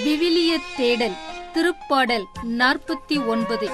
விவிலிய தேடல் திருப்பாடல் நாற்பத்தி ஒன்பது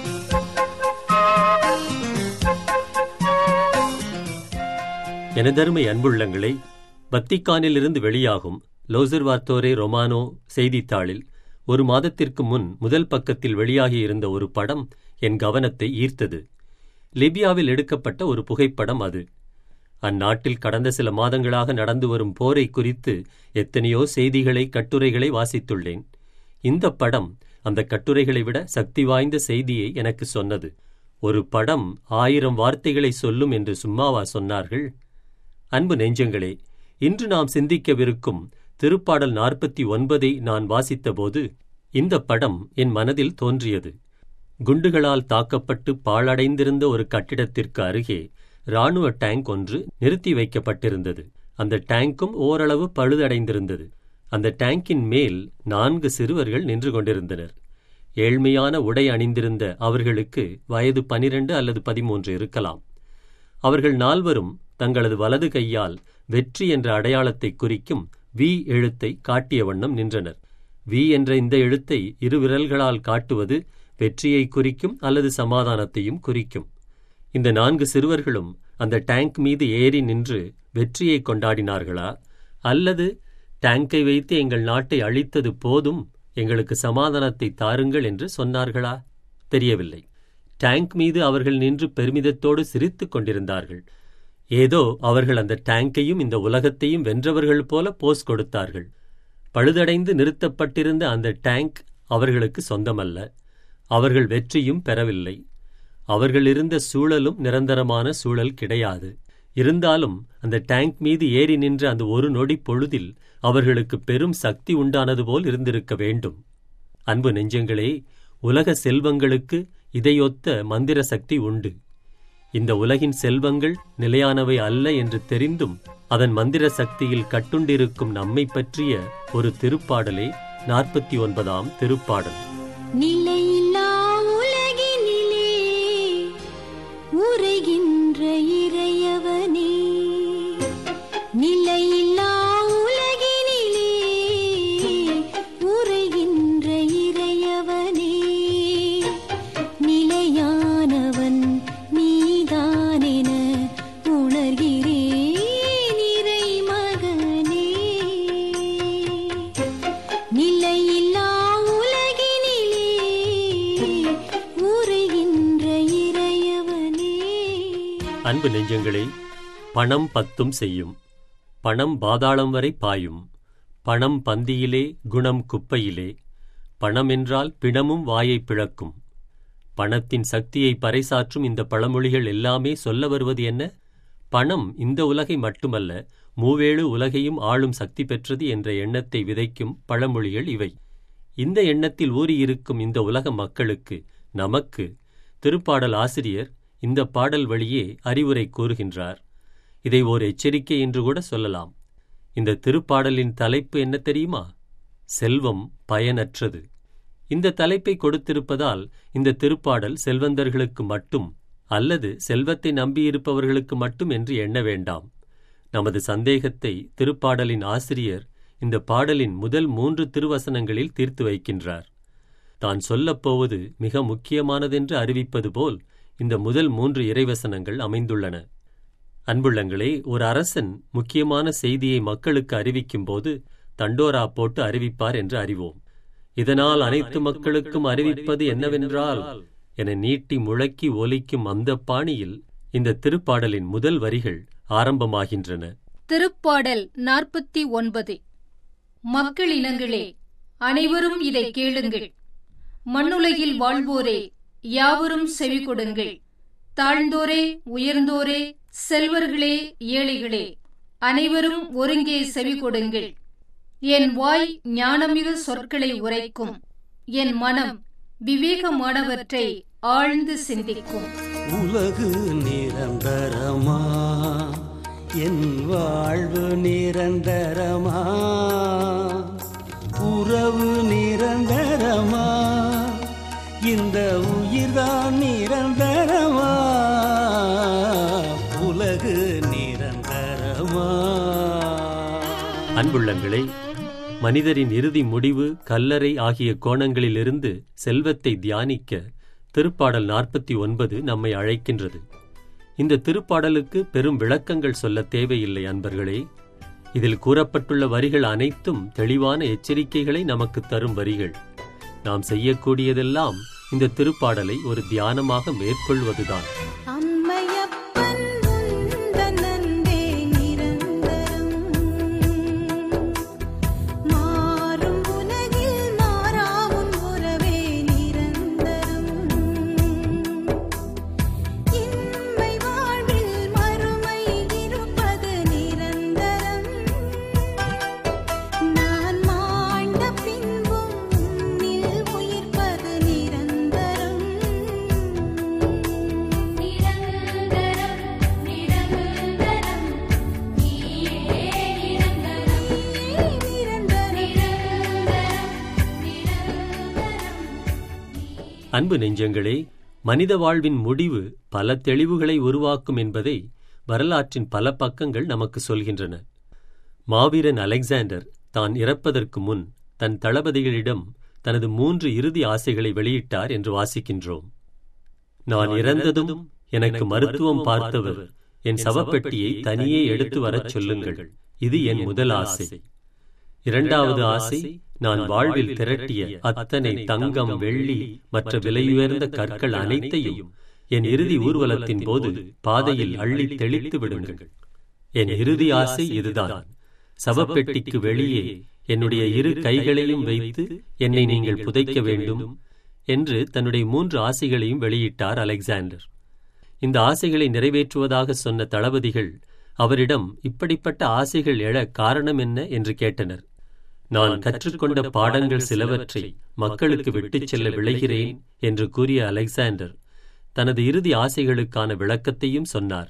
எனதருமை அன்புள்ளங்களே வத்திக்கானிலிருந்து வெளியாகும் லோசர்வார்த்தோரே ரொமானோ செய்தித்தாளில் ஒரு மாதத்திற்கு முன் முதல் பக்கத்தில் வெளியாகியிருந்த ஒரு படம் என் கவனத்தை ஈர்த்தது லிபியாவில் எடுக்கப்பட்ட ஒரு புகைப்படம் அது அந்நாட்டில் கடந்த சில மாதங்களாக நடந்து வரும் போரை குறித்து எத்தனையோ செய்திகளை கட்டுரைகளை வாசித்துள்ளேன் இந்த படம் அந்த கட்டுரைகளை விட சக்தி வாய்ந்த செய்தியை எனக்கு சொன்னது ஒரு படம் ஆயிரம் வார்த்தைகளை சொல்லும் என்று சும்மாவா சொன்னார்கள் அன்பு நெஞ்சங்களே இன்று நாம் சிந்திக்கவிருக்கும் திருப்பாடல் நாற்பத்தி ஒன்பதை நான் வாசித்தபோது இந்த படம் என் மனதில் தோன்றியது குண்டுகளால் தாக்கப்பட்டு பாழடைந்திருந்த ஒரு கட்டிடத்திற்கு அருகே ராணுவ டேங்க் ஒன்று நிறுத்தி வைக்கப்பட்டிருந்தது அந்த டேங்க்கும் ஓரளவு பழுதடைந்திருந்தது அந்த டேங்கின் மேல் நான்கு சிறுவர்கள் நின்று கொண்டிருந்தனர் ஏழ்மையான உடை அணிந்திருந்த அவர்களுக்கு வயது பனிரெண்டு அல்லது பதிமூன்று இருக்கலாம் அவர்கள் நால்வரும் தங்களது வலது கையால் வெற்றி என்ற அடையாளத்தை குறிக்கும் வி எழுத்தை காட்டிய வண்ணம் நின்றனர் வி என்ற இந்த எழுத்தை இரு விரல்களால் காட்டுவது வெற்றியை குறிக்கும் அல்லது சமாதானத்தையும் குறிக்கும் இந்த நான்கு சிறுவர்களும் அந்த டேங்க் மீது ஏறி நின்று வெற்றியை கொண்டாடினார்களா அல்லது டேங்கை வைத்து எங்கள் நாட்டை அழித்தது போதும் எங்களுக்கு சமாதானத்தை தாருங்கள் என்று சொன்னார்களா தெரியவில்லை டேங்க் மீது அவர்கள் நின்று பெருமிதத்தோடு சிரித்துக் கொண்டிருந்தார்கள் ஏதோ அவர்கள் அந்த டேங்கையும் இந்த உலகத்தையும் வென்றவர்கள் போல போஸ் கொடுத்தார்கள் பழுதடைந்து நிறுத்தப்பட்டிருந்த அந்த டேங்க் அவர்களுக்கு சொந்தமல்ல அவர்கள் வெற்றியும் பெறவில்லை அவர்கள் இருந்த சூழலும் நிரந்தரமான சூழல் கிடையாது இருந்தாலும் அந்த டேங்க் மீது ஏறி நின்ற அந்த ஒரு நொடி பொழுதில் அவர்களுக்கு பெரும் சக்தி உண்டானது போல் இருந்திருக்க வேண்டும் அன்பு நெஞ்சங்களே உலக செல்வங்களுக்கு இதையொத்த மந்திர சக்தி உண்டு இந்த உலகின் செல்வங்கள் நிலையானவை அல்ல என்று தெரிந்தும் அதன் மந்திர சக்தியில் கட்டுண்டிருக்கும் நம்மை பற்றிய ஒரு திருப்பாடலே நாற்பத்தி ஒன்பதாம் திருப்பாடல் நிலையில்லா உலகினிலே உரைகின்ற இறையவனே நிலையில்லா உலகினிலே உரைகின்ற இறையவனே நிலையானவன் நீதானென உணர்கிறேன் இறைமகனே நிலையில்லா உலகினிலே உரைகின்ற இறையவனே அன்பு நெஞ்சங்களே பணம் பத்தும் செய்யும் பணம் பாதாளம் வரை பாயும் பணம் பந்தியிலே குணம் குப்பையிலே பணம் என்றால் பிணமும் வாயை பிளக்கும் பணத்தின் சக்தியை பறைசாற்றும் இந்த பழமொழிகள் எல்லாமே சொல்ல வருவது என்ன பணம் இந்த உலகை மட்டுமல்ல மூவேழு உலகையும் ஆளும் சக்தி பெற்றது என்ற எண்ணத்தை விதைக்கும் பழமொழிகள் இவை இந்த எண்ணத்தில் ஊறியிருக்கும் இந்த உலக மக்களுக்கு நமக்கு திருப்பாடல் ஆசிரியர் இந்த பாடல் வழியே அறிவுரை கூறுகின்றார் இதை ஓர் எச்சரிக்கை என்று கூட சொல்லலாம் இந்த திருப்பாடலின் தலைப்பு என்ன தெரியுமா செல்வம் பயனற்றது இந்த தலைப்பை கொடுத்திருப்பதால் இந்த திருப்பாடல் செல்வந்தர்களுக்கு மட்டும் அல்லது செல்வத்தை நம்பியிருப்பவர்களுக்கு மட்டும் என்று எண்ண வேண்டாம் நமது சந்தேகத்தை திருப்பாடலின் ஆசிரியர் இந்த பாடலின் முதல் மூன்று திருவசனங்களில் தீர்த்து வைக்கின்றார் தான் சொல்லப்போவது மிக முக்கியமானதென்று அறிவிப்பது போல் இந்த முதல் மூன்று இறைவசனங்கள் அமைந்துள்ளன அன்புள்ளங்களே ஒரு அரசன் முக்கியமான செய்தியை மக்களுக்கு அறிவிக்கும்போது தண்டோரா போட்டு அறிவிப்பார் என்று அறிவோம் இதனால் அனைத்து மக்களுக்கும் அறிவிப்பது என்னவென்றால் என நீட்டி முழக்கி ஒலிக்கும் அந்த பாணியில் இந்த திருப்பாடலின் முதல் வரிகள் ஆரம்பமாகின்றன திருப்பாடல் நாற்பத்தி ஒன்பது மக்களினங்களே அனைவரும் இதை கேளுங்கள் மண்ணுலகில் வாழ்வோரே யாவரும் செவி கொடுங்கள் தாழ்ந்தோரே உயர்ந்தோரே செல்வர்களே ஏழைகளே அனைவரும் ஒருங்கே செவி கொடுங்கள் என் வாய் ஞானமிகு சொற்களை உரைக்கும் என் மனம் விவேகமானவற்றை ஆழ்ந்து சிந்திக்கும் உலகு நிரந்தரமா என் வாழ்வு நிரந்தரமா உறவு நிரந்தரமா இந்த உயிர்தான் நிரந்தரமா உலகு நிரந்தரமா அன்புள்ளங்களே மனிதரின் இறுதி முடிவு கல்லறை ஆகிய கோணங்களிலிருந்து செல்வத்தை தியானிக்க திருப்பாடல் நாற்பத்தி ஒன்பது நம்மை அழைக்கின்றது இந்த திருப்பாடலுக்கு பெரும் விளக்கங்கள் சொல்ல தேவையில்லை அன்பர்களே இதில் கூறப்பட்டுள்ள வரிகள் அனைத்தும் தெளிவான எச்சரிக்கைகளை நமக்கு தரும் வரிகள் நாம் செய்யக்கூடியதெல்லாம் இந்த திருப்பாடலை ஒரு தியானமாக மேற்கொள்வதுதான் அம்மையப்பன் உந்தன் அன்பே நிரந்தரம் மாறும் உலகில் மாறாவும் உறவே நிரந்தரம் இன்மை வாழ்வில் மறுமை இருப்பது நிரந்தரம் நான் மாண்ட பின்பும் உன்னில் உயிர்ப்பது நிரந்தரம் நிரந்தரம் நிரந்தரம் நீயே நிரந்தரம் நிரந்தரம் அன்பு நெஞ்சங்களே மனித வாழ்வின் முடிவு பல தெளிவுகளை உருவாக்கும் என்பதை வரலாற்றின் பல பக்கங்கள் நமக்கு சொல்கின்றன மாவீரன் அலெக்சாண்டர் தான் இறப்பதற்கு முன் தன் தளபதிகளிடம் தனது மூன்று இறுதி ஆசைகளை வெளியிட்டார் என்று வாசிக்கின்றோம் நான் இறந்ததும் எனக்கு மருத்துவம் பார்த்தவர் என் சவப்பெட்டியை தனியே எடுத்து வரச் சொல்லுங்கள் இது என் முதல் ஆசை இரண்டாவது ஆசை நான் வாழ்வில் திரட்டிய அத்தனை தங்கம் வெள்ளி மற்ற விலையுயர்ந்த கற்கள் அனைத்தையும் என் இறுதி ஊர்வலத்தின் போது பாதையில் அள்ளி தெளித்து விடுங்கள் என் இறுதி ஆசை இதுதான் சவப்பெட்டிக்கு வெளியே என்னுடைய இரு கைகளையும் வைத்து என்னை நீங்கள் புதைக்க வேண்டும் என்று தன்னுடைய மூன்று ஆசைகளையும் வெளியிட்டார் அலெக்சாண்டர் இந்த ஆசைகளை நிறைவேற்றுவதாக சொன்ன தளபதிகள் அவரிடம் இப்படிப்பட்ட ஆசைகள் எழ காரணம் என்ன என்று கேட்டனர் நான் கற்றுக்கொண்ட பாடங்கள் சிலவற்றை மக்களுக்கு விட்டுச் செல்ல விளைகிறேன் என்று கூறிய அலெக்சாண்டர் தனது இறுதி ஆசைகளுக்கான விளக்கத்தையும் சொன்னார்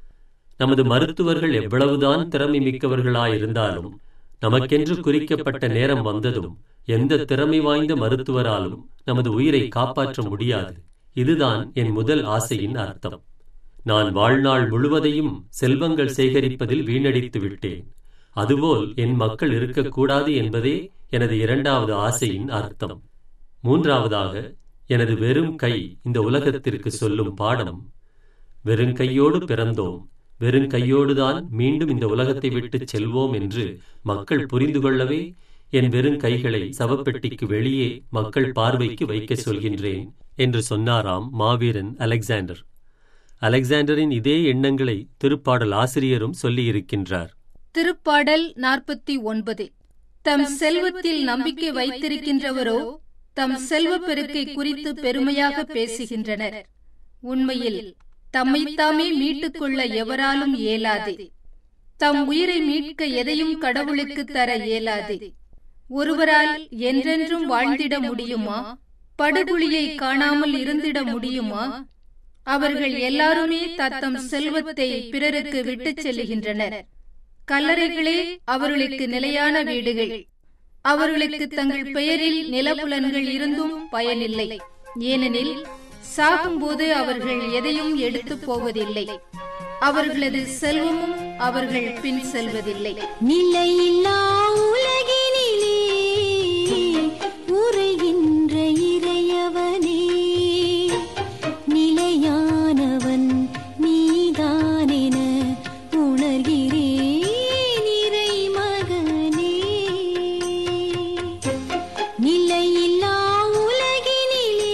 நமது மருத்துவர்கள் எவ்வளவுதான் திறமை மிக்கவர்களாயிருந்தாலும் நமக்கென்று குறிக்கப்பட்ட நேரம் வந்ததும் எந்த திறமை வாய்ந்த மருத்துவராலும் நமது உயிரை காப்பாற்ற முடியாது இதுதான் என் முதல் ஆசையின் அர்த்தம் நான் வாழ்நாள் முழுவதையும் செல்வங்கள் சேகரிப்பதில் வீணடித்து விட்டேன் அதுபோல் என் மக்கள் இருக்கக்கூடாது என்பதே எனது இரண்டாவது ஆசையின் அர்த்தம் மூன்றாவதாக எனது வெறும் கை இந்த உலகத்திற்கு சொல்லும் பாடம் வெறும் கையோடு பிறந்தோம் வெறும் கையோடுதான் மீண்டும் இந்த உலகத்தை விட்டு செல்வோம் என்று மக்கள் புரிந்து கொள்ளவே என் வெறும் கைகளை சவப்பெட்டிக்கு வெளியே மக்கள் பார்வைக்கு வைக்க சொல்கின்றேன் என்று சொன்னாராம் மாவீரன் அலெக்சாண்டர் அலெக்சாண்டரின் இதே எண்ணங்களை திருப்பாடல் ஆசிரியரும் சொல்லியிருக்கின்றார் திருப்பாடல் நாற்பத்தி ஒன்பது தம் செல்வத்தில் நம்பிக்கை வைத்திருக்கின்றவரோ தம் செல்வப் பெருக்கை குறித்து பெருமையாக பேசுகின்றனர் உண்மையில் தம்மைத்தாமே மீட்டுக் கொள்ள எவராலும் இயலாது தம் உயிரை மீட்க எதையும் கடவுளுக்கு தர இயலாது ஒருவரால் என்றென்றும் வாழ்ந்திட முடியுமா படுகுழியை காணாமல் இருந்திட முடியுமா அவர்கள் எல்லாருமே தத்தம் செல்வத்தை பிறருக்கு விட்டுச் செல்லுகின்றனர் கல்லறைகளே அவர்களுக்கு நிலையான வீடுகள் அவர்களுக்கு தங்கள் பெயரில் நிலப்புலன்கள் இருந்தும் பயனில்லை ஏனெனில் சாகும்போது அவர்கள் எதையும் எடுத்துப் போவதில்லை அவர்களது செல்வமும் அவர்கள் பின் செல்வதில்லை நிலையில்லா உலகினிலே உரைகின்ற இறையவனே நிலையானவன் நீதானென உணர்கிறேன் இறை மகனே நிலையில்லா உலகினிலே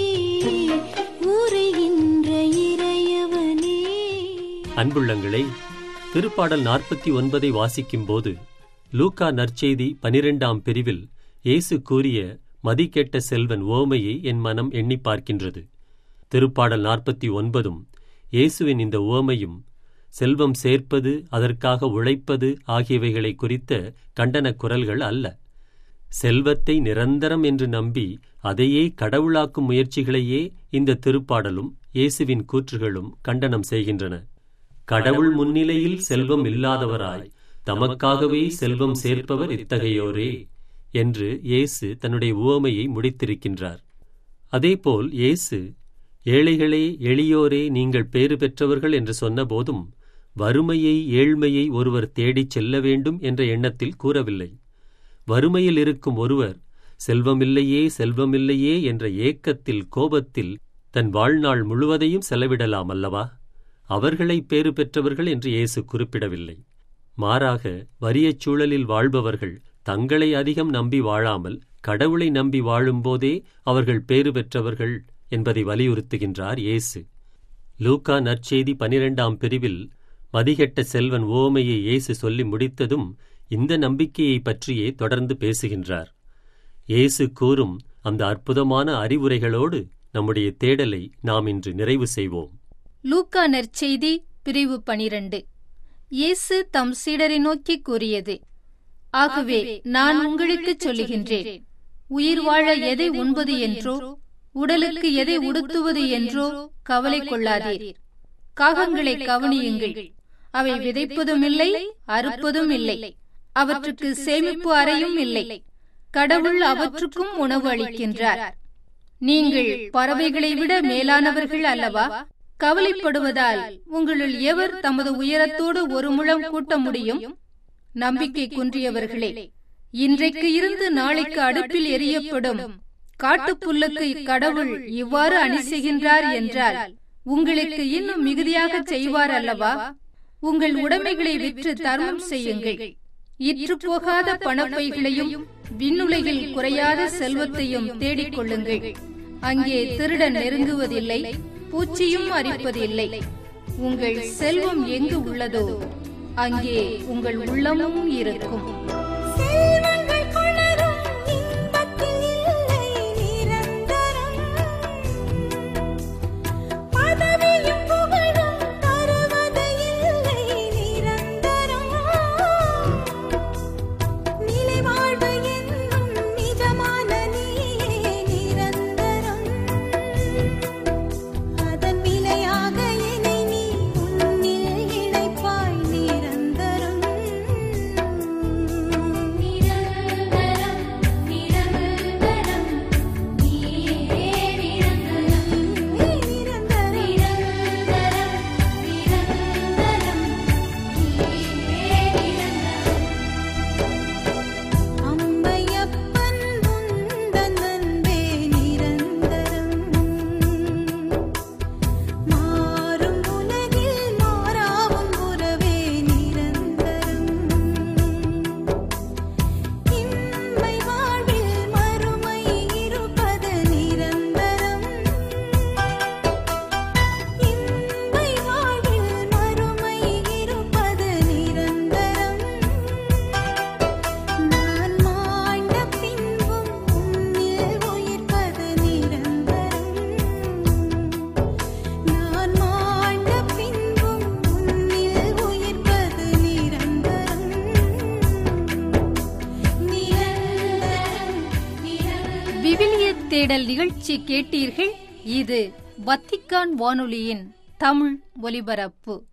உரைகின்ற இறையவனே அன்புள்ளங்களே திருப்பாடல் நாற்பத்தி ஒன்பதை வாசிக்கும்போது லூக்கா நற்செய்தி பனிரெண்டாம் பிரிவில் இயேசு கூறிய மதிக்கெட்ட செல்வன் ஓமையை என் மனம் எண்ணி பார்க்கின்றது திருப்பாடல் நாற்பத்தி ஒன்பதும் இயேசுவின் இந்த ஓமையும் செல்வம் சேர்ப்பது அதற்காக உழைப்பது ஆகியவைகளை குறித்த கண்டனக் குரல்கள் அல்ல செல்வத்தை நிரந்தரம் என்று நம்பி அதையே கடவுளாக்கும் முயற்சிகளையே இந்த திருப்பாடலும் இயேசுவின் கூற்றுகளும் கண்டனம் செய்கின்றன கடவுள் முன்னிலையில் செல்வம் இல்லாதவராய் தமக்காகவே செல்வம் சேர்ப்பவர் இத்தகையோரே என்று இயேசு தன்னுடைய உவமையை முடித்திருக்கின்றார் அதேபோல் இயேசு ஏழைகளே எளியோரே நீங்கள் பேறு பெற்றவர்கள் என்று சொன்னபோதும் வறுமையை ஏழ்மையை ஒருவர் தேடிச் செல்ல வேண்டும் என்ற எண்ணத்தில் கூறவில்லை வறுமையில் இருக்கும் ஒருவர் செல்வமில்லையே செல்வமில்லையே என்ற ஏக்கத்தில் கோபத்தில் தன் வாழ்நாள் முழுவதையும் செலவிடலாம் அல்லவா அவர்களை பேறு பெற்றவர்கள் என்று இயேசு குறிப்பிடவில்லை மாறாக வறியச் சூழலில் வாழ்பவர்கள் தங்களை அதிகம் நம்பி வாழாமல் கடவுளை நம்பி வாழும்போதே அவர்கள் பேறு பெற்றவர்கள் என்பதை வலியுறுத்துகின்றார் இயேசு லூக்கா நற்செய்தி பனிரெண்டாம் பிரிவில் மதிகெட்ட செல்வன் ஓமையை இயேசு சொல்லி முடித்ததும் இந்த நம்பிக்கையை பற்றியே தொடர்ந்து பேசுகின்றார் இயேசு கூறும் அந்த அற்புதமான அறிவுரைகளோடு நம்முடைய தேடலை நாம் இன்று நிறைவு செய்வோம் லூக்கா நற்செய்தி பிரிவு பனிரண்டு இயேசு தம் சீடரை நோக்கி கூறியது ஆகவே நான் உங்களுக்குச் சொல்லுகின்றேன் உயிர் வாழ எதை உண்பது என்றோ உடலுக்கு எதை உடுத்துவது என்றோ கவலை கொள்ளாதீர் காகங்களை கவனியுங்கள் அவை விதைப்பதும் இல்லை அறுப்பதும் இல்லை அவற்றுக்கு சேமிப்பு அறையும் இல்லை கடவுள் அவற்றுக்கும் உணவு அளிக்கின்றார் நீங்கள் பறவைகளை விட மேலானவர்கள் அல்லவா கவலைப்படுவதால் உங்களுள் எவர் தமது உயரத்தோடு ஒரு முழம் கூட்ட முடியும் நம்பிக்கை குன்றியவர்களே இன்றைக்கு இருந்து நாளைக்கு அடுப்பில் எரியப்படும் காட்டுப்புல்லுக்கு கடவுள் இவ்வாறு அணி செய்கின்றார் என்றால் உங்களுக்கு இன்னும் மிகுதியாக செய்வார் அல்லவா உங்கள் உடைமைகளை விற்று தர்மம் செய்யுங்கள் இற்று போகாத பணப்பைகளையும் விண்ணுலகில் குறையாத செல்வத்தையும் தேடிக் கொள்ளுங்கள் அங்கே திருடன் நெருங்குவதில்லை பூச்சியும் அரிப்பதில்லை உங்கள் செல்வம் எங்கு உள்ளதோ அங்கே உங்கள் உள்ளமும் இருக்கும் செல்வங்கள் கொணரும் இன்பத்தில் இல்லை நிரந்தரம் பதவியும் புகழும் தருவது இல்லை நிரந்தரம் நிலை வாழ்வு என்னும் நிஜமான நீயே நிரந்தரம் அதன் விலையாக என்னை நீ உன்னில் இணைப்பாய் நிரந்தரம் நிரந்தரம் நிரந்தரம் நீயே நிரந்தரம் நிரந்தரம் நிரந்தரம் நீயே நிரந்தரம் அம்மையப்பன் உந்தன் அன்பே நிரந்தரம் மாறும் உலகில் மாறாவும் உறவே நிரந்தரம் இம்மை வாழ்வில் மறுமை இருப்பது நிரந்தரம் இம்மை வாழ்வில் மறுமை இருப்பது நிரந்தரம் நான் மாண்ட பின்பும் உன்னில் உயிர்ப்பது நிரந்தரம் நான் மாண்ட பின்பும் உன்னில் உயிர்ப்பது நிரந்தரம் நிரந்தரம் நிரந்தரம் விவிலிய தேடல் நிகழ்ச்சி கேட்டீர்கள் இது வத்திக்கான் வானொலியின் தமிழ் ஒலிபரப்பு